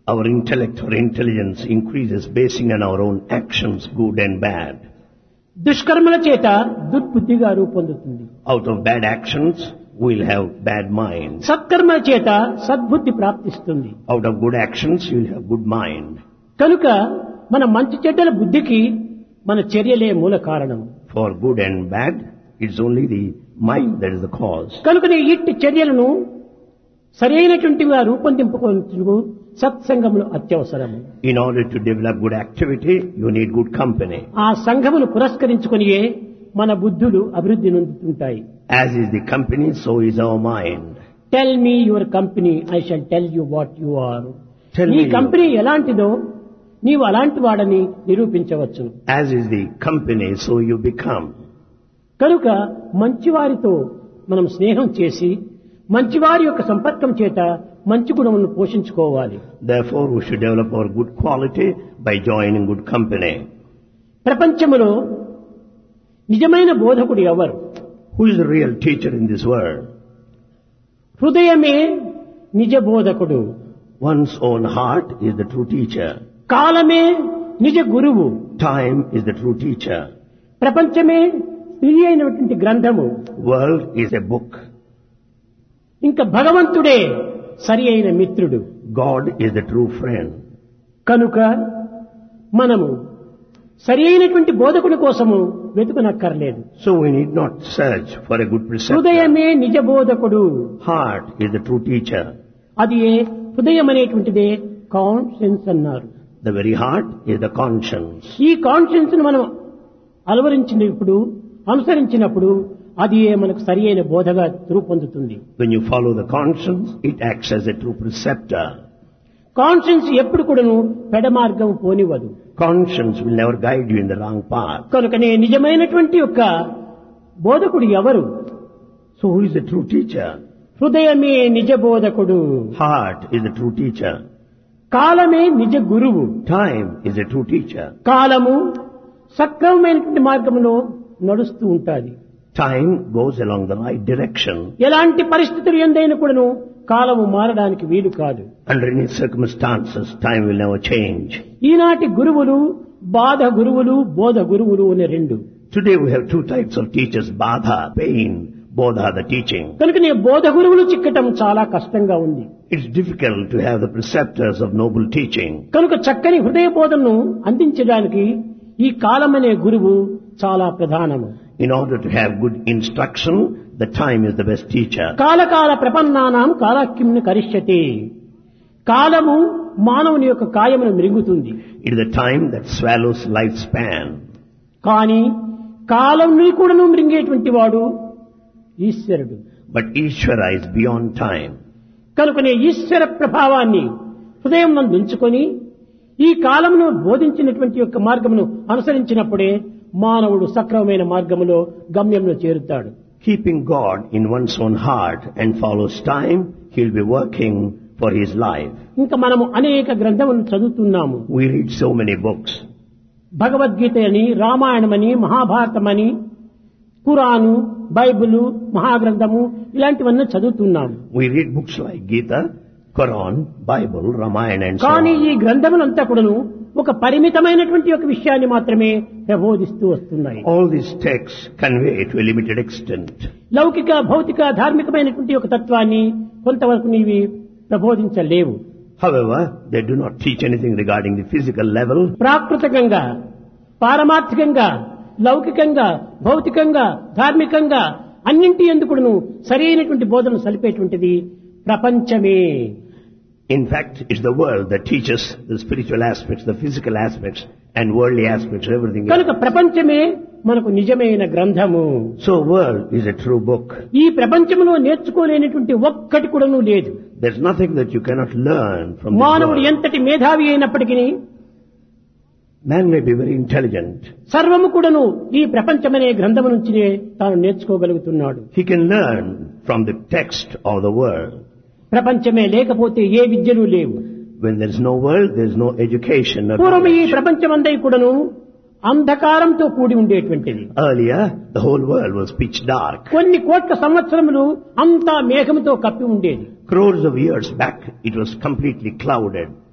Our intellect or intelligence increases basing on our own actions, good and bad. దుష్కర్మల చేత దుర్బుద్ధిగా రూపొందుతుంది Out of bad actions, we'll have bad mind. సత్కర్మల చేత సద్బుద్ధి ప్రాప్తిస్తుంది Out of good actions, you'll have good mind. కనుక మన మంచి చెడ్డల బుద్ధికి మన చర్యలే మూల కారణం For good and bad, it's only the mind that is the cause. కనుకనే ఇట్టి చర్యలను సరైనటువంటివిగా రూపొందింపుకొనుటకు సత్సంగములు అత్యవసరము In order to develop good activity, you need good company. ఆ సంఘమును పురస్కరించుకొనియే మన బుద్ధులు అభివృద్ధి నొందుతుంటాయి As is the company, so is our mind. Tell me your company I shall tell you what you are Tell నీ me your- కంపెనీ ఎలాంటిదో నీవు అలాంటి వాడని నిరూపించవచ్చు As is the company, so you become. కనుక మంచివారితో మనం స్నేహం చేసి మంచివారి యొక్క సంపర్కం చేత మంచి గుణములను పోషించుకోవాలి Therefore, we should develop our good quality by joining good company. ప్రపంచములో నిజమైన బోధకుడు ఎవరు Who is the real teacher in this world? హృదయమే నిజ బోధకుడు One's own heart is the true teacher. కాలమే నిజ గురువు Time is the true teacher. ప్రపంచమే స్త్రీ అయినటువంటి గ్రంథము World is a book. ఇంకా భగవంతుడే సరి అయిన మిత్రుడు God is the true friend. కనుక మనము సరి అయినటువంటి బోధకుడి కోసము వెతుకునక్కర్లేదు So we need not search for a good preceptor. హృదయమే నిజ బోధకుడు Heart is the true teacher. అది ఏ హృదయం అనేటువంటిదే కాన్షియన్స్ అన్నారు The very heart is the conscience. ఈ కాన్షియన్స్ ను మనం అలవరించినప్పుడు అనుసరించినప్పుడు అది ఏ మనకు సరి అయిన బోధగా రూపొందుతుంది When you follow the conscience, it acts as a true preceptor. Conscience ఎప్పుడు కూడాను పెడ మార్గం పోనివ్వదు Conscience will never guide you in the wrong path. కనుకనే నిజమైనటువంటి యొక్క బోధకుడు ఎవరు So who is the true teacher? హృదయమే నిజ బోధకుడు Heart is the true teacher. కాలమే నిజ గురువు Time is the true teacher. కాలము సక్రమమైనటువంటి మార్గంలో నడుస్తూ ఉంటాది Time goes along the right direction. ఎలాంటి పరిస్థితులు ఎందైనా కూడాను కాలము మారడానికి వీలు కాదు Under any circumstances, time will never change. ఈనాటి గురువులు బాధ గురువులు బోధ గురువులు అనే రెండు Today we have two types of teachers, Badha, pain, Bodha, the teaching. కనుకనే బోధ గురువులు చిక్కటం చాలా కష్టంగా ఉంది It's difficult to have the preceptors of noble teaching. కనుక చక్కని హృదయ బోధనను అందించడానికి ఈ కాలమనే గురువు చాలా ప్రధానము In order to have good instruction, the time is the best teacher. కాలకాల ప్రపన్నానాం కాలాక్యంను కరిష్యతే కాలము మానవుని యొక్క కాయమును మిరుగుతుంది It is the time that swallows lifespan. కానీ కాలంని కూడాను మృంగేటువంటి వాడు ఈశ్వరుడు But Ishvara is beyond time. కనుకనే ఈశ్వర ప్రభావాన్ని హృదయం నందు ఉంచుకొని ఈ కాలమును బోధించినటువంటి యొక్క మార్గమును అనుసరించినప్పుడే మానవుడు సక్రమమైన మార్గములో గమ్యంలో చేరుతాడు Keeping God in one's own heart and follows time, he'll be working for his life. ఇంకా మనము అనేక గ్రంథములను చదువుతున్నాము We read so many books. Bhagavad Gita అని రామాయణమని మహాభారతమని ఖురాను బైబిలు మహాగ్రంథము ఇలాంటివన్నీ చదువుతున్నాము We read books like Gita, Quran, Bible, Ramayana and so కానీ on. ఈ గ్రంథములంతా కూడాను ఒక పరిమితమైనటువంటి ఒక విషయాన్ని మాత్రమే ప్రబోధిస్తూ వస్తున్నాయి All these texts convey to a limited extent. లౌకిక భౌతిక ధార్మికమైనటువంటి ఒక తత్వాన్ని కొంతవరకు నీవి ప్రబోధించలేవు However, they do not teach anything regarding the physical level. ప్రాకృతికంగా పారమార్థికంగా లౌకికంగా భౌతికంగా ధార్మికంగా అన్నింటి ఎందుకును సరైనటువంటి బోధనలు సలిపేటువంటిది ప్రపంచమే In fact, it's the world that teaches the spiritual aspects, the physical aspects, and worldly aspects, everything కనుక else. ప్రపంచమే మనకు నిజమైన గ్రంథము So world is a true book. ఈ ప్రపంచంలో నేర్చుకోలేనటువంటి ఒక్కటి కూడాను లేదు There's nothing that you cannot learn from this మానవుడు world. ఎంతటి మేధావి అయినప్పటికీ Man may be very intelligent. సర్వము కూడాను ఈ ప్రపంచమనే గ్రంథము నుంచినే తాను నేర్చుకోగలుగుతున్నాడు He can learn from the text of the world. ప్రపంచమే లేకపోతే ఏ విద్యలు లేవు When there's no world, there's no education. or పూర్వం ఈ knowledge. ప్రపంచమందై కూడాను అంధకారంతో కూడి ఉండేటువంటిది Earlier, the whole world was pitch dark. కొన్ని కోట్ల సంవత్సరములు అంతా మేఘముతో కప్పి ఉండేది Crores of years back, it was completely clouded.